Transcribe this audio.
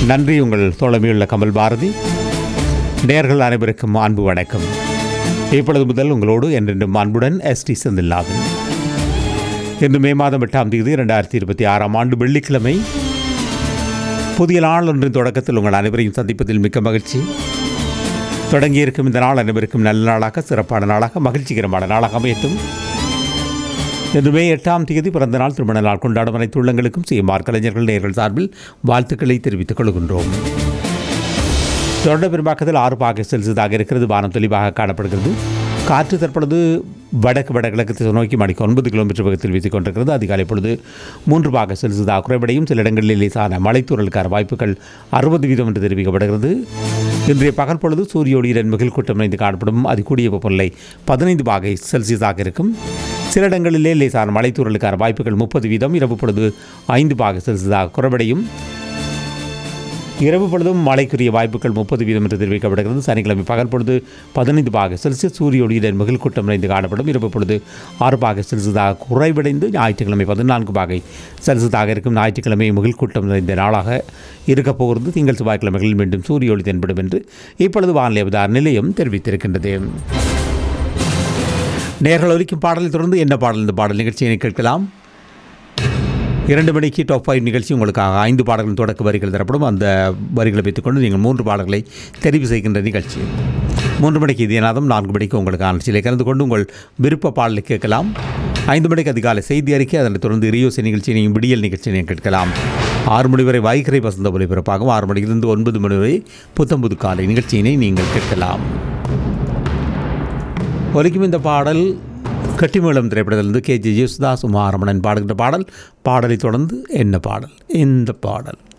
நன்றி உங்கள் தோழமையுள்ள கமல் பாரதி நேர்கள் அனைவருக்கும் அன்பு வணக்கம் இப்பொழுது முதல் உங்களோடு என்றென்றும் அன்புடன் எஸ் டி செந்தில்நாதன் இன்று மே மாதம் எட்டாம் தேதி இரண்டாயிரத்தி இருபத்தி ஆறாம் ஆண்டு வெள்ளிக்கிழமை புதிய நாள் ஒன்றின் தொடக்கத்தில் உங்கள் அனைவரையும் சந்திப்பதில் மிக்க மகிழ்ச்சி தொடங்கியிருக்கும் இந்த நாள் அனைவருக்கும் நல்ல நாளாக சிறப்பான நாளாக மகிழ்ச்சிகரமான நாளாக அமையட்டும் இன்று மே எட்டாம் தேதி பிறந்த நாள் திருமண நாள் கொண்டாடும் அனைத்து உள்ளங்களுக்கும் சிஎம்ஆர் கலைஞர்கள் நேர்கள் சார்பில் வாழ்த்துக்களை தெரிவித்துக் கொள்கின்றோம் தொடர்ந்து பெரும்பாக்கத்தில் ஆறு பாகை செல்சியஸாக இருக்கிறது வானம் தெளிவாக காணப்படுகிறது காற்று தற்பொழுது வடக்கு வடகிழக்கு திசை நோக்கி மணிக்கு ஒன்பது கிலோமீட்டர் வேகத்தில் வீசிக் கொண்டிருக்கிறது அதிகாலை பொழுது மூன்று பாக செல்சியஸாக குறைவடையும் சில இடங்களில் லேசான மலைத்தூரலுக்கான வாய்ப்புகள் அறுபது வீதம் என்று தெரிவிக்கப்படுகிறது இன்றைய பகல் பொழுது சூரிய ஒளியுடன் மிகில் கூட்டம் இணைந்து காணப்படும் அதிகூடிய வெப்பநிலை பதினைந்து பாகை செல்சியஸாக இருக்கும் சில இடங்களிலே லேசான மலைத்தூரலுக்கான வாய்ப்புகள் முப்பது வீதம் இரவு பொழுது ஐந்து பாக செல்சியஸாக குறைவடையும் இரவு பொழுதும் மழைக்குரிய வாய்ப்புகள் முப்பது வீதம் என்று தெரிவிக்கப்படுகிறது சனிக்கிழமை பகல் பொழுது பதினைந்து பாக செல்சியஸ் சூரிய ஒளியுடன் மிகில் கூட்டம் நிறைந்து காணப்படும் இரவு பொழுது ஆறு பாக செல்சியஸாக குறைவடைந்து ஞாயிற்றுக்கிழமை பதினான்கு பாகை செல்சியஸாக இருக்கும் ஞாயிற்றுக்கிழமை மிகில் கூட்டம் நிறைந்த நாளாக இருக்கப் போகிறது திங்கள் செவ்வாய்க்கிழமைகளில் மீண்டும் சூரிய ஒளி தென்படும் என்று இப்பொழுது வானிலை அவதார நிலையம் தெரிவித்திருக்கின்றது நேர்கள் ஒலிக்கும் பாடலை தொடர்ந்து என்ன பாடல் இந்த பாடல் நிகழ்ச்சியை கேட்கலாம் இரண்டு மணிக்கு டாப் ஃபைவ் நிகழ்ச்சி உங்களுக்காக ஐந்து பாடல்கள் தொடக்க வரிகள் தரப்படும் அந்த வரிகளை வைத்துக்கொண்டு நீங்கள் மூன்று பாடல்களை தெரிவு செய்கின்ற நிகழ்ச்சி மூன்று மணிக்கு இதயநாதம் நான்கு மணிக்கு உங்களுக்கு நிகழ்ச்சியில் கலந்து கொண்டு உங்கள் விருப்ப பாடலை கேட்கலாம் ஐந்து மணிக்கு அதிகாலை செய்தி அறிக்கை அதனைத் தொடர்ந்து ரியோசி நிகழ்ச்சி நீங்கள் விடியல் நிகழ்ச்சி நீங்கள் கேட்கலாம் ஆறு மணி வரை வாய்க்கரை வசந்த ஒலிபரப்பாகும் ஆறு மணியிலிருந்து ஒன்பது மணி வரை புத்தம்புது காலை நிகழ்ச்சியினை நீங்கள் கேட்கலாம் ஒலிக்கும் இந்த பாடல் கட்டிமேளம் திரைப்படத்திலிருந்து கே ஜி யேசுதாஸ் உமாரமணன் பாடுகின்ற பாடல் பாடலை தொடர்ந்து என்ன பாடல் இந்த பாடல்